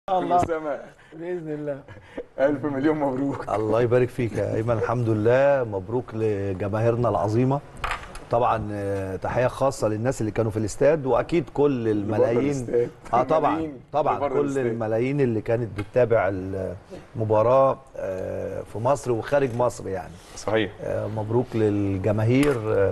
الله السماء باذن الله الف مليون مبروك الله يبارك فيك يا ايمن الحمد لله مبروك لجماهيرنا العظيمه طبعا آه، تحيه خاصه للناس اللي كانوا في الاستاد واكيد كل الملايين الاستاد. اه طبعا الملايين طبعا اللي بره كل الاستاد. الملايين اللي كانت بتتابع المباراه آه، في مصر وخارج مصر يعني صحيح آه، مبروك للجماهير آه،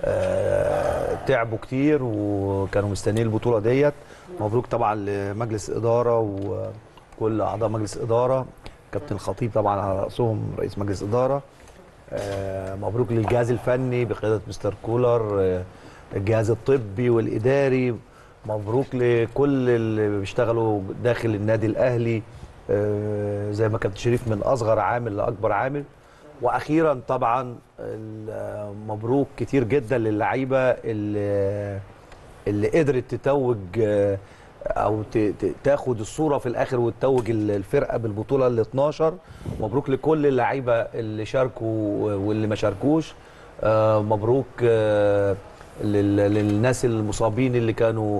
آه، تعبوا كتير وكانوا مستنيين البطوله ديت مبروك طبعا لمجلس اداره وكل اعضاء مجلس اداره كابتن الخطيب طبعا على راسهم رئيس مجلس اداره آه، مبروك للجهاز الفني بقياده مستر كولر آه، الجهاز الطبي والاداري مبروك لكل اللي بيشتغلوا داخل النادي الاهلي آه، زي ما كابتن شريف من اصغر عامل لاكبر عامل واخيرا طبعا ال- مبروك كتير جدا للعيبه اللي اللي قدرت تتوج آه، او ت- ت- تاخد الصوره في الاخر وتتوج ال- الفرقه بالبطوله ال 12 مبروك لكل اللعيبه اللي شاركوا واللي ما شاركوش آه، مبروك آه، لل- للناس المصابين اللي كانوا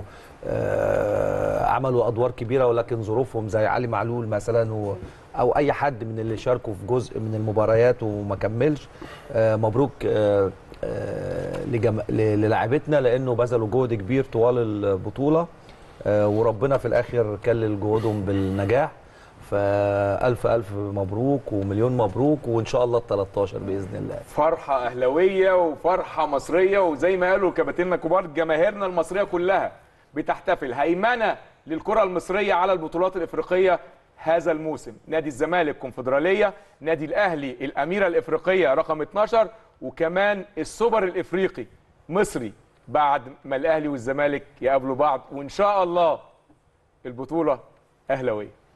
آه، عملوا ادوار كبيره ولكن ظروفهم زي علي معلول مثلا و او اي حد من اللي شاركوا في جزء من المباريات وما كملش آه، مبروك آه، آه، لجم- ل- للاعبتنا لانه بذلوا جهد كبير طوال البطوله آه، وربنا في الاخر كلل جهودهم بالنجاح فالف الف مبروك ومليون مبروك وان شاء الله ال 13 باذن الله فرحه اهلاويه وفرحه مصريه وزي ما قالوا كباتننا كبار جماهيرنا المصريه كلها بتحتفل هيمنه للكره المصريه على البطولات الافريقيه هذا الموسم نادي الزمالك كونفدراليه نادي الاهلي الاميره الافريقيه رقم 12 وكمان السوبر الافريقي مصري بعد ما الاهلي والزمالك يقابلوا بعض وان شاء الله البطوله اهلاويه